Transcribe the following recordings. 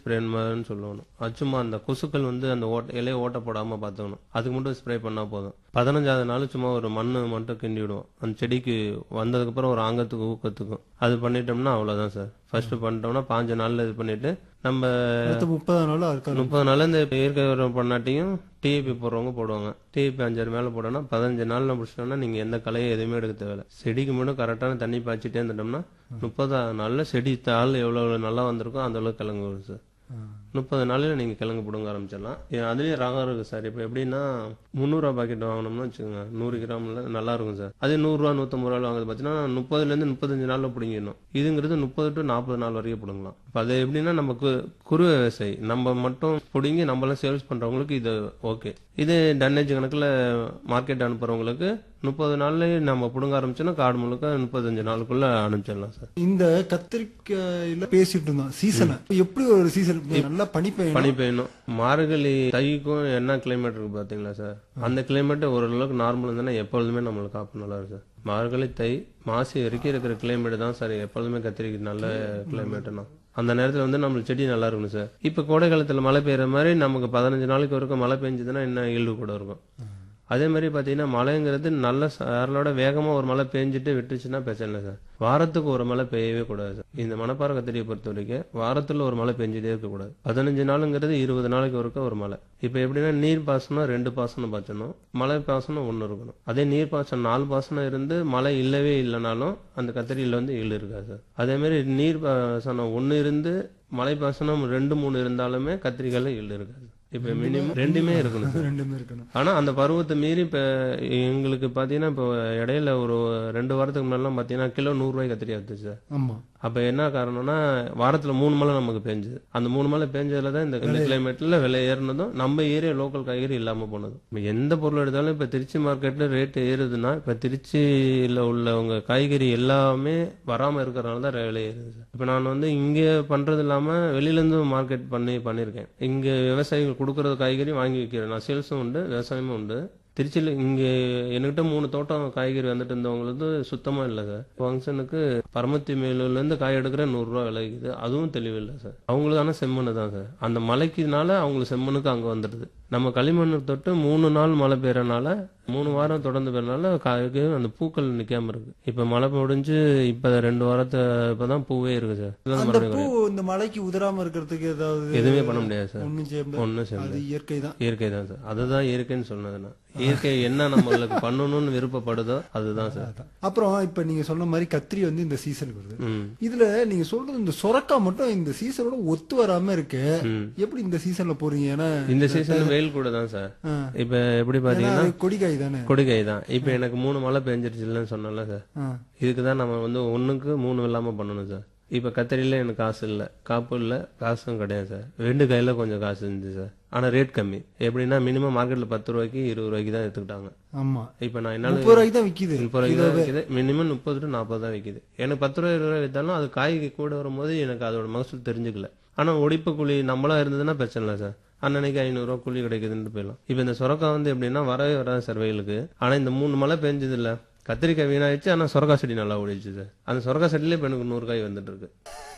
ஸ்ப்ரேன்னு சொல்லணும் அது சும்மா அந்த கொசுக்கள் வந்து அந்த ஓட்ட இலையை ஓட்ட போடாம பார்த்துக்கணும் அதுக்கு மட்டும் ஸ்ப்ரே பண்ணா போதும் பதினஞ்சாவது நாள் சும்மா ஒரு மண்ணு மட்டும் கிண்டி விடுவோம் அந்த செடிக்கு வந்ததுக்கு அப்புறம் ஒரு ஆங்கத்துக்கு ஊக்கத்துக்கும் அது பண்ணிட்டோம்னா அவ்வளவுதான் சார் ஃபர்ஸ்ட் பண்ணிட்டோம்னா பாஞ்சு நாள்ல இது பண்ணிட்டு நம்ம அடுத்த முப்பதாம் நாள் அதுக்கான முப்பது நாள்ல இந்த இயற்கை உரம் பண்ணாட்டியும் டிஏபி போடுறவங்க போடுவாங்க டிஏபி அஞ்சாறு மேல போட்டோம்னா பதினஞ்சு நாள்ல முடிச்சிட்டோம்னா நீங்க எந்த களையும் எதுவுமே எடுக்க தேவையில்ல செடிக்கு மட்டும் கரெக்டான தண்ணி பாய்ச்சிட்டே இருந்துட்டோம்னா முப்பதாம் நாள்ல செடி தாள் எவ்வளவு நல்லா வந்திருக்கோ அந்த அளவுக்கு கிழங்கு வரும் சார் ஆ. முப்பது நாள்ல நீங்க கிழங்கு பிடுங்க ஆரம்பிச்சிடலாம் இது அதுலயும் ரகம் இருக்கு சார் இப்போ எப்படின்னா முந்நூறுரூவா பாக்கெட் வாங்கினோம்னா வச்சுக்கோங்க நூறு கிராம்ல நல்லா இருக்கும் சார் அதே நூறுரூவா நூற்றம்பது ரூபா வாங்குறது பார்த்தீங்கன்னா முப்பதுல இருந்து முப்பத்தஞ்சு நாள்ல பிடிங்கிடணும் இதுங்கிறது முப்பது டு நாற்பது நாள் வரைக்கும் பிடுங்கலாம் இப்போ அது எப்படின்னா நம்ம கு- குறு விவசாயி நம்ம மட்டும் பிடுங்கி நம்மளாம் சேல்ஸ் பண்றவங்களுக்கு இது ஓகே இது டன்னேஜ் கணக்குல மார்க்கெட் அனுப்புறவங்களுக்கு முப்பது நாள்ல நம்ம பிடுங்க ஆரம்பிச்சோன்னா காடு முழுக்க முப்பத்தஞ்சு நாளுக்குள்ள அனுப்பிச்சிடலாம் சார் இந்த கத்திரிக்காயில பேசிட்டு இருந்தோம் சீசன் எப்படி ஒரு சீசன் நல்லா பனி பெய்யணும் பனி பெய்யணும் மார்கழி தைக்கும் என்ன கிளைமேட் இருக்கு பாத்தீங்களா சார் அந்த கிளைமேட் ஓரளவுக்கு நார்மல் இருந்ததுன்னா எப்பொழுதுமே நம்மளுக்கு காப்பு நல்லா இருக்கும் சார் மார்கழி தை மாசி வரைக்கும் இருக்கிற கிளைமேட் தான் சார் எப்பொழுதுமே கத்திரிக்கு நல்ல கிளைமேட்னா அந்த நேரத்துல வந்து நம்மளுக்கு செடி நல்லா இருக்கணும் சார் இப்ப கோடை காலத்துல மழை பெய்யற மாதிரி நமக்கு பதினஞ்சு நாளைக்கு வரைக்கும் மழை பெஞ்சதுன்னா இன்னும் ஈல்டு கூட இருக்கும் அதே மாதிரி பாத்தீங்கன்னா மழைங்கிறது நல்ல சாரலோட வேகமா ஒரு மழை பெஞ்சிட்டு விட்டுச்சுன்னா பிரச்சனை இல்லை சார் வாரத்துக்கு ஒரு மழை பெய்யவே கூடாது சார் இந்த மணப்பாறை கத்திரியை பொறுத்த வரைக்கும் வாரத்துல ஒரு மழை பெஞ்சிட்டே இருக்க கூடாது பதினஞ்சு நாளுங்கிறது இருபது நாளைக்கு ஒருக்க ஒரு மழை இப்ப எப்படின்னா நீர் பாசனம் ரெண்டு பாசனம் பாய்ச்சணும் மழை பாசனம் ஒண்ணு இருக்கணும் அதே நீர் பாசனம் நாலு பாசனம் இருந்து மழை இல்லவே இல்லைனாலும் அந்த கத்திரியில வந்து ஈடு இருக்காது சார் அதே மாதிரி நீர் பாசனம் ஒண்ணு இருந்து மழை பாசனம் ரெண்டு மூணு இருந்தாலுமே கத்திரிக்காயில ஈடு இருக்காது இப்ப மினிமம் ரெண்டுமே இருக்கணும் சார் ரெண்டுமே இருக்கணும் ஆனா அந்த பருவத்தை மீறி இப்ப எங்களுக்கு பாத்தீங்கன்னா இப்போ இடையில ஒரு ரெண்டு வாரத்துக்கு முன்னாடிலாம் பாத்தீங்கன்னா கிலோ நூறு ரூபாய் கத்திரி ஆச்சு சார் ஆமா அப்ப என்ன காரணம்னா வாரத்துல மூணு மழை நமக்கு பெஞ்சுது அந்த மூணு மழை பெஞ்சதுல தான் இந்த இந்த கிளைமேட்ல விலை ஏறினதும் நம்ம ஏரியா லோக்கல் காய்கறி இல்லாம போனது இப்ப எந்த பொருள் எடுத்தாலும் இப்ப திருச்சி மார்க்கெட்ல ரேட் ஏறுதுன்னா இப்ப திருச்சியில உள்ளவங்க காய்கறி எல்லாமே வராம இருக்கிறனால தான் விலை ஏறுது சார். இப்ப நான் வந்து இங்க பண்றது இல்லாம வெளியில இருந்து மார்க்கெட் பண்ணி பண்ணிருக்கேன் இங்க விவசாயிகள் கொடுக்கறது காய்கறி வாங்கி விற்கிறேன் நான் சேல்ஸும் உண்டு விவசாயமும் உண்டு திருச்சியில் இங்க என்கிட்ட மூணு தோட்டம் காய்கறி வந்துட்டு இருந்தவங்களுக்கு சுத்தமா இல்லை சார் ஃபங்க்ஷனுக்கு பரமத்தி மேலூர்ல இருந்து காய் எடுக்கிற நூறு ரூபா விலைக்குது அதுவும் தெளிவில்லை சார் அவங்களுக்கு ஆனா செம்மண்ணு தான் சார் அந்த மழைக்குனால அவங்களுக்கு செம்மண்ணுக்கு அங்க வந்துடுது நம்ம களிமண் தொட்டு மூணு நாள் மழை பெய்யறனால மூணு வாரம் தொடர்ந்து பெய்யறனால காய்க்கு அந்த பூக்கள் நிக்காம இருக்கு இப்ப மழை முடிஞ்சு இப்ப ரெண்டு வாரத்தை இப்பதான் பூவே இருக்கு சார் இதுதான் அந்த மறுபடியும் பூ கிடையாது. இந்த மழைக்கு உதிராம இருக்கிறதுக்கு ஏதாவது எதுவுமே பண்ண முடியாது சார் ஒண்ணும் செய்ய முடியாது. ஒன்னும் செய்ய அது இயற்கை தான் இயற்கை தான் சார் அதுதான் இயற்கைன்னு சொன்னது நான் இயற்கை என்ன நம்மளுக்கு பண்ணணும்னு விருப்பப்படுதோ அதுதான் சார் அதான். அப்புறம் இப்ப நீங்க சொன்ன மாதிரி கத்திரி வந்து இந்த சீசனுக்கு வருது ம் இதுல நீங்க சொல்றது இந்த சொரக்கா மட்டும் இந்த சீசனோட ஒத்து வராம இருக்கு ம். எப்படி இந்த சீசன்ல போறீங்க ஏன்னா இந்த சீசன் வெயில் கூட தான் சார் ஆ. இப்ப எப்படி ஏன்னா பாத்தீங்கன்னா அது கொடிக்காய் தானே கொடுகை தான் இப்ப எனக்கு மூணு மழை பெஞ்சிருச்சுல்லன்னு சொன்னல சார் ஆ. இதுக்கு தான் நம்ம வந்து ஒண்ணுக்கு மூணு இல்லாம பண்ணணும் சார் இப்ப கத்திரியில எனக்கு காசு இல்ல காப்பு இல்ல காசும் கிடையாது சார் ரெண்டு கையில கொஞ்சம் காசு இருந்துச்சு சார் ஆனா ரேட் கம்மி எப்படின்னா மினிமம் மார்க்கெட்ல பத்து ரூபாய்க்கு இருபது ரூபாய்க்கு தான் எடுத்துக்கிட்டாங்க ஆமா இப்ப நான் என்னால முப்பது ரூபாய்க்கு தான் விக்குது முப்பது ரூபாய்க்கு தான் விற்கிது மினிமம் முப்பது டு நாற்பது தான் விற்கிது எனக்கு பத்து ரூபாய் இருபது ரூபாய் வித்தாலும் அது காய்க்கு கூட வரும்போது எனக்கு அதோட மகசூல் தெரிஞ்சுக்கல ஆனா ஒடிப்பு கூலி நம்மளா இருந்ததுன்னா பிரச்சனை இல்லை சார் அன்னன்னைக்கு ஐநூறுரூவா கூலி கிடைக்குதுன்னு போயிடலாம் இப்போ இந்த சுரக்காய் வந்து எப்படின்னா வரவே வராது சார் வெயிலுக்கு ஆனா இந்த மூணு மழை பெஞ்சது இல்ல கத்திரிக்காய் வீணாயிடுச்சு ஆனா சுரக்காய் செடி நல்லா ஓடிடுச்சு சார் அந்த சுரக்காய் செடியில இப்ப எனக்கு நூறு காய் வந்துட்டு இருக்கு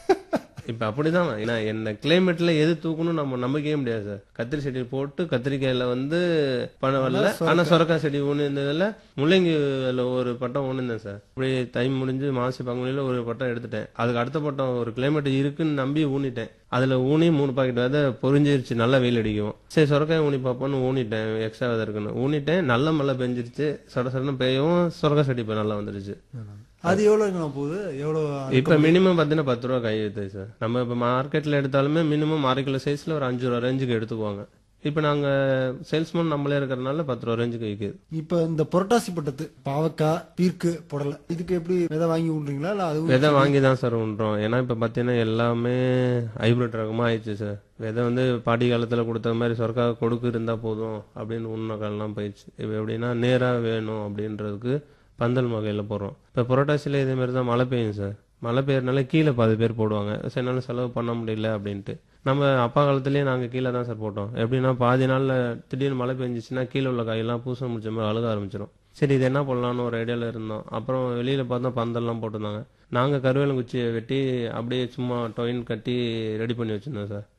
இப்ப அப்படிதான் ஏன்னா என்ன கிளைமேட்ல எது தூக்கணும் நம்ம நம்பிக்கவே முடியாது சார் கத்திரி செடி போட்டு கத்திரிக்காயில வந்து பணம் வரல ஆனா சொரக்காய் செடி ஒண்ணு இருந்ததுல முள்ளங்கி அதுல ஒரு பட்டம் ஒண்ணு இருந்தேன் சார் இப்படி தை முடிஞ்சு மாசி பங்குனியில ஒரு பட்டம் எடுத்துட்டேன் அதுக்கு அடுத்த பட்டம் ஒரு கிளைமேட் இருக்குன்னு நம்பி ஊனிட்டேன் அதுல ஊனி மூணு பாக்கெட் விதை பொரிஞ்சிருச்சு நல்லா வெயில் அடிக்கும் சரி சொரக்காய் ஊனி பார்ப்போம்னு ஊனிட்டேன் எக்ஸ்ட்ரா விதை இருக்குன்னு ஊனிட்டேன் நல்ல மழை பெஞ்சிருச்சு சட சடன்னு பெய்யவும் சொரக்காய் செடி இப்ப நல்லா வந்துருச்சு அது எவ்வளவுங்க போகுது எவ்வளவு இப்ப மினிமம் பாத்தீங்கன்னா பத்து ரூபா கை வித்து சார் நம்ம இப்ப மார்க்கெட்ல எடுத்தாலுமே மினிமம் அரை கிலோ சைஸ்ல ஒரு அஞ்சு ரூபா ரேஞ்சுக்கு எடுத்துக்குவாங்க இப்ப நாங்க சேல்ஸ்மேன் நம்மளே இருக்கிறனால பத்து ரூபா ரேஞ்சுக்கு விற்குது இப்ப இந்த புரட்டாசி பட்டத்து பாவக்காய் பீர்க்கு புடலை இதுக்கு எப்படி விதை வாங்கி விடுறீங்களா இல்ல அதுவும் விதை வாங்கி தான் சார் உண்றோம் ஏன்னா இப்ப பாத்தீங்கன்னா எல்லாமே ஹைபிரிட் ரகமா ஆயிடுச்சு சார் விதை வந்து பாட்டி காலத்துல கொடுத்த மாதிரி சொர்க்கா கொடுக்கு இருந்தா போதும் அப்படின்னு உண்ண காலம்லாம் போயிடுச்சு இப்ப எப்படின்னா நேரா வேணும் அப்படின்றதுக்கு பந்தல் வகையில போடுறோம் இப்ப புரட்டாசியில இதே மாதிரி தான் மழை பெய்யும் சார் மழை பெய்யறதுனால கீழே பாதி பேர் போடுவாங்க சரி என்னால செலவு பண்ண முடியல அப்படின்ட்டு நம்ம அப்பா காலத்திலேயே நாங்க கீழே தான் சார் போட்டோம் எப்படின்னா பாதி நாள்ல திடீர்னு மழை பெஞ்சிச்சுன்னா கீழே உள்ள காயெல்லாம் பூச முடிச்ச மாதிரி அழுக ஆரம்பிச்சிடும் சரி இது என்ன பண்ணலாம்னு ஒரு ஐடியால இருந்தோம் அப்புறம் வெளியில பார்த்தா பந்தல்லாம் போட்டிருந்தாங்க நாங்க கருவேலம் குச்சியை வெட்டி அப்படியே சும்மா டொயின் கட்டி ரெடி பண்ணி வச்சிருந்தோம் சார்